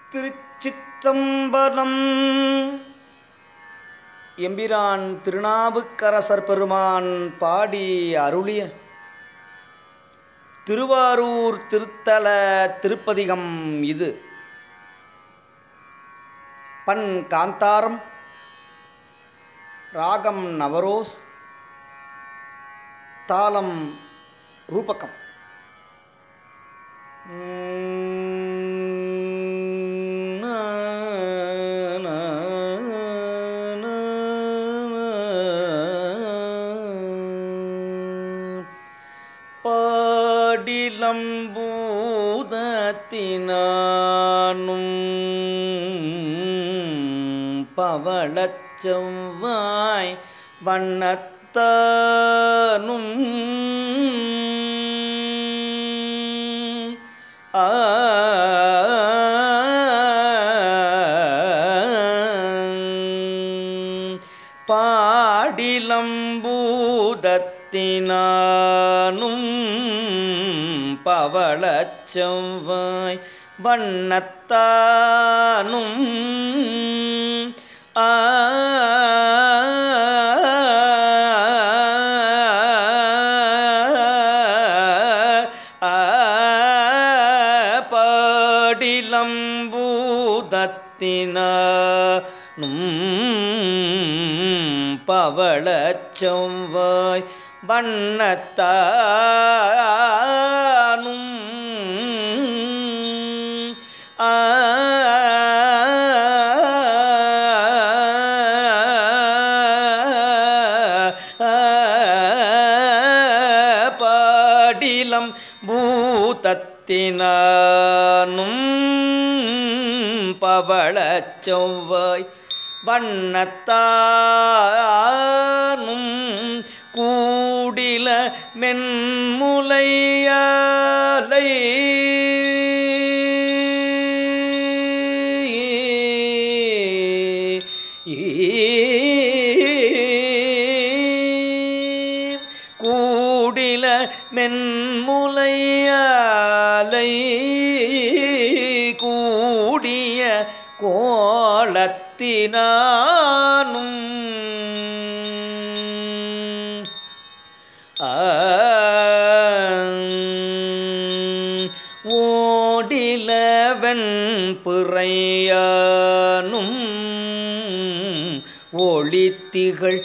திருச்சிற்றம்பலம் எம்பிரான் திருநாவுக்கரசர் பெருமான் பாடி அருளிய திருவாரூர் திருத்தல திருப்பதிகம் இது பண் காந்தாரம் ராகம் நவரோஸ் தாளம் ரூபகம் பாடிலம்பூதத்தினானும் பவளச் செவ்வாய் வண்ணத்தானும் ஆ பாடிலம்பூதத்தினானும் பவளச் செவ்வாய் வண்ணத்தானும் ஆ பாடிலம்பூதத்தினும் பவளச் செவ்வாய் வண்ணத்தானும் ஆ பாடிலம் பூதத்தினானும் பவளச் செவ்வாய் வண்ணத்தானும் கூடில மென்முலையாலை கூடில மென்முலையாலை கூடிய கோலத்தினானும் ஓடிலவன் பிறையானும் ஒளித்திகள்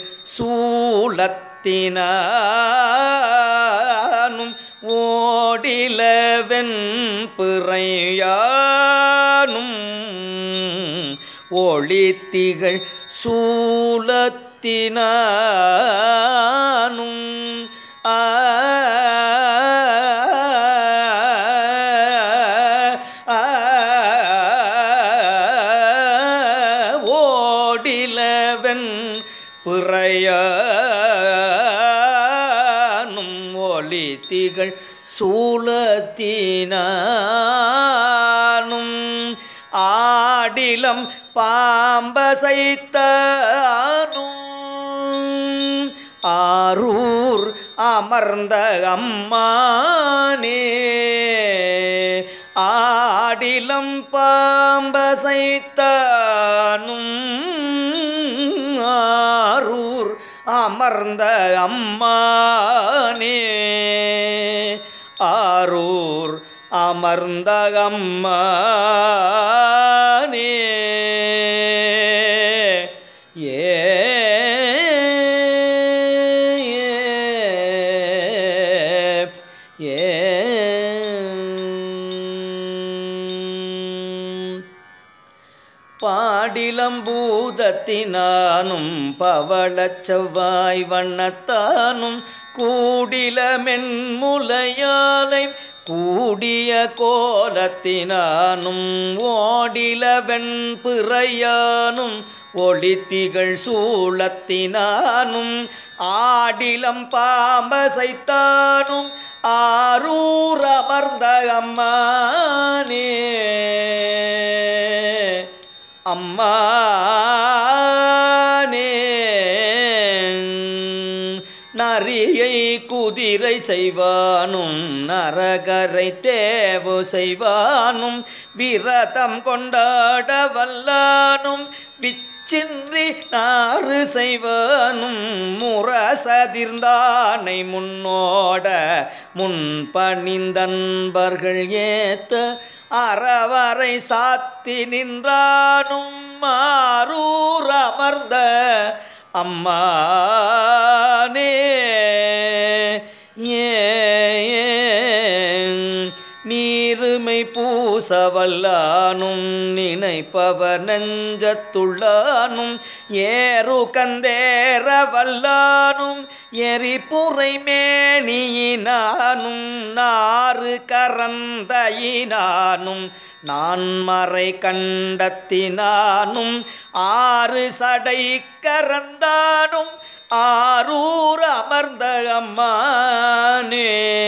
சூலத்தினானும் ஓடிலவன் பிறையானும் ஒளித்திகள் சூலத்தினானும் ஆ ஓடிலவன் பிறையானும் ஒளித்திகள் சூலத்தினானும் ஆடிலம் பாம்பசைத்தானும் ஆரூர் அமர்ந்த அம்மானே ஆடிலம் பாம்பசைத்தானும் ஆரூர் அமர்ந்த அம்மானே ஆரூர் அமர்ந்த அம்மானே ஏ ஏ பாடிலம்பூதத்தினானும் பவளச் செவ்வாய் வண்ணத்தானும் கூடில மென்முலையாலை கூடிய கோலத்தினானும் ஓடில வெண்பிறையானும் ஒளித்திகள் சூளத்தினானும் ஆடிலம் பாம்பசைத்தானும் ஆரூர் அமர்ந்த அம்மானே அம்மானே நரியை குதிரை செய்வானும் நரகரை தேவு செய்வானும் விரதம் கொண்டாட வல்லானும் விச்சின்றி நாறு செய்வானும் முரசதிர்ந்தானை முன்னோட முன்பணிந்தன்பர்கள் ஏத்த அறவரை சாத்தி நின்றானும் மாறூர் அமர்ந்த அம்மானே ஏன் நீருமை பூசவல்லானும் நினைப்பவர் நெஞ்சத்துள்ளானும் ஏறு கந்தேற வல்லானும் எரிபுரை மேனியினானும் நாறு கரந்தையினானும் நான் மறை கண்டத்தினானும் ஆறு சடை கரந்தானும் ஆரூர் அமர்ந்த அம்மானே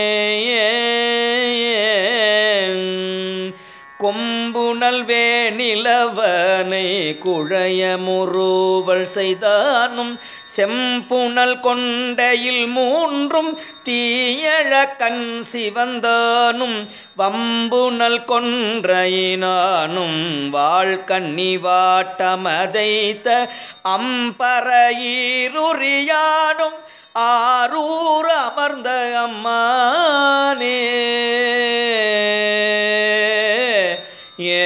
கொம்புணல் வேணிலவனை குழைய முறுவல் செய்தானும் செம்புணல் கொண்டையில் மூன்றும் தீயழ கண் சிவந்தானும் வம்புணல் கொன்றையினானும் வாழ்கண்ணி வாட்டமதைத்த அம்பரையீருரியானும் ஆரூர் அமர்ந்த அம்மானே ஏ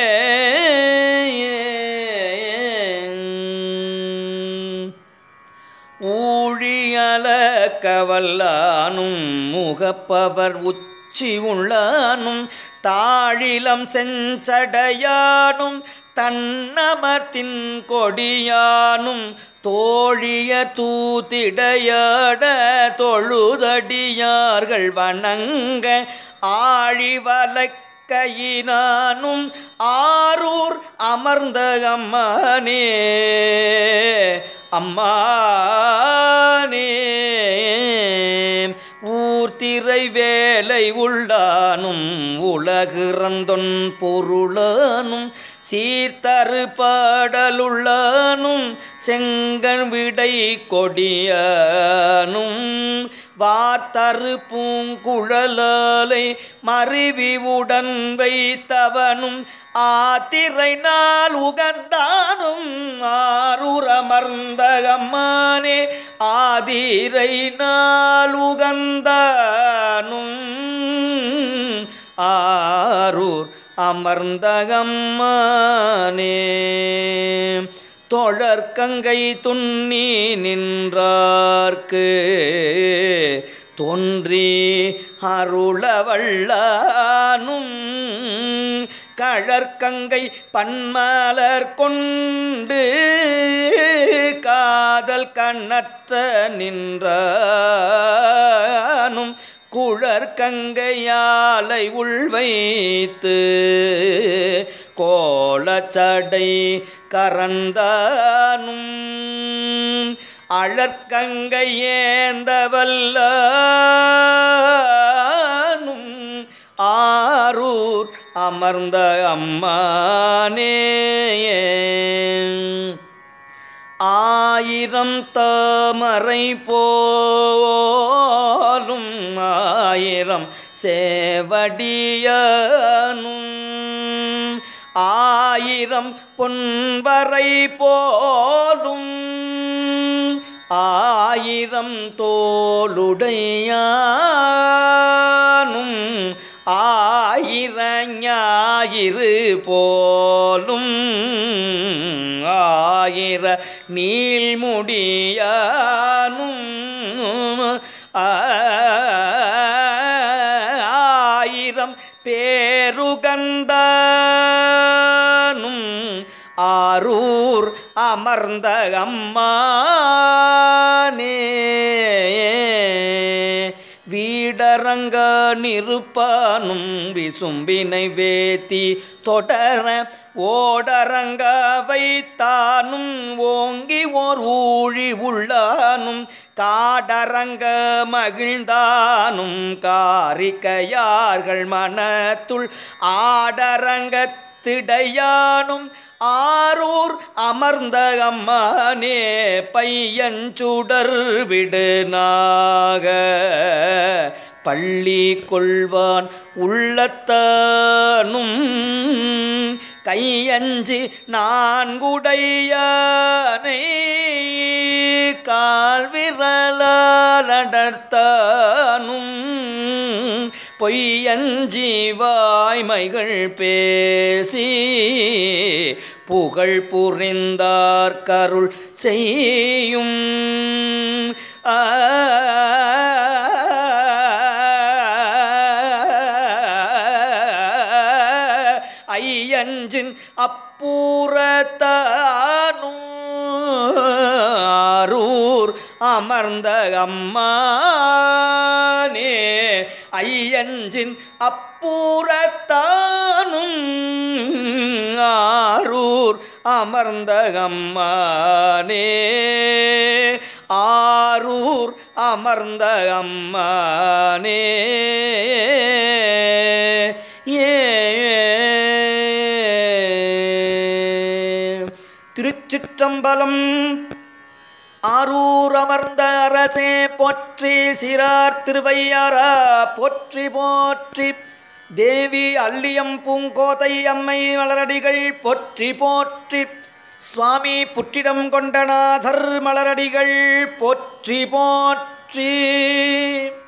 ஊழியலக்கவல்லானும் முகப்பவர் உச்சி உள்ளானும் தாழிலம் செஞ்சடையானும் தன்னமர்த்தின் கொடியானும் தோழிய தூத்திடையாட தொழுதடியார்கள் வணங்க ஆழிவலை கையினானும் ஆரூர் அமர்ந்த அம்மானே அம்மானே ஊர்த்திரை வேலை உள்ளானும் உலகிறந்தொன் பொருளானும் சீர்த்தரு பாடலுள்ளானும் செங்கன் விடை கொடியானும் வார்த்தரு பூங்குழலாலை மருவிவுடன் வைத்தவனும் ஆத்திரை நாள் உகந்தானும் ஆரூரமர்ந்த அம்மானே ஆதிரை நாள் உகந்தானும் ஆரூர் அமர்ந்தகம்மானே தொழற்கங்கை துண்ணி நின்றார்க்கு தோன்றி அருளவள்ளானும் கழற்கங்கை பன்மலர் கொண்டு காதல் கண்ணற்ற நின்றானும் குழற்கங்கையாலை உள்வைத்து கோலச்சடை கரந்தானும் அழற்கங்கை ஏந்தவல்லானும் ஆரூர் அமர்ந்த அம்மானே ஆயிரம் தாமரை போலும் ஆயிரம் சேவடியானும் ஆயிரம் பொன்வரை போலும் ஆயிரம் தோளுடையானும் ஆயிர ஞாயிறு போலும் ஆயிர நீள்முடியானும் ஆயிரம் பேருகந்தானும் ஆரூர் அமர்ந்த அம்மானே வீடரங்க நிருப்பானும் விசும்பினை வேத்தி தொடர ஓடரங்க வைத்தானும் ஓங்கி ஓர் ஊழி உள்ளானும் காடரங்க மகிழ்ந்தானும் காரிக்கையார்கள் மனத்துள் ஆடரங்கத்திடையானும் ஆரூர் அமர்ந்த அம்மானே பையன் சுடர் விடுனாக பள்ளி கொள்வான் உள்ளத்தானும் கையஞ்சி நான்குடையானை கால்விரலால் அடர்த்தானும் பொய்யஞ்சி வாய்மைகள் பேசி புகழ் புரிந்தார் கருள் செய்யும் ஆ ஐயஞ்சின் அப்பூரத்தானும் ஆரூர் அமர்ந்த அம்மானே ஐயஞ்சின் அப்பூரத்தானும் ஆரூர் அமர்ந்த அம்மானே ஆரூர் அமர்ந்த அம்மானே ஏ திருச்சிற்றம்பலம் ஆரூர் அமர்ந்த அரசே போற்றி சிறார் திருவையாரா போற்றி போற்றி தேவி அல்லியம் பூங்கோதை அம்மை மலரடிகள் போற்றி போற்றி சுவாமி புற்றிடம் கொண்டநாதர் மலரடிகள் போற்றி போற்றி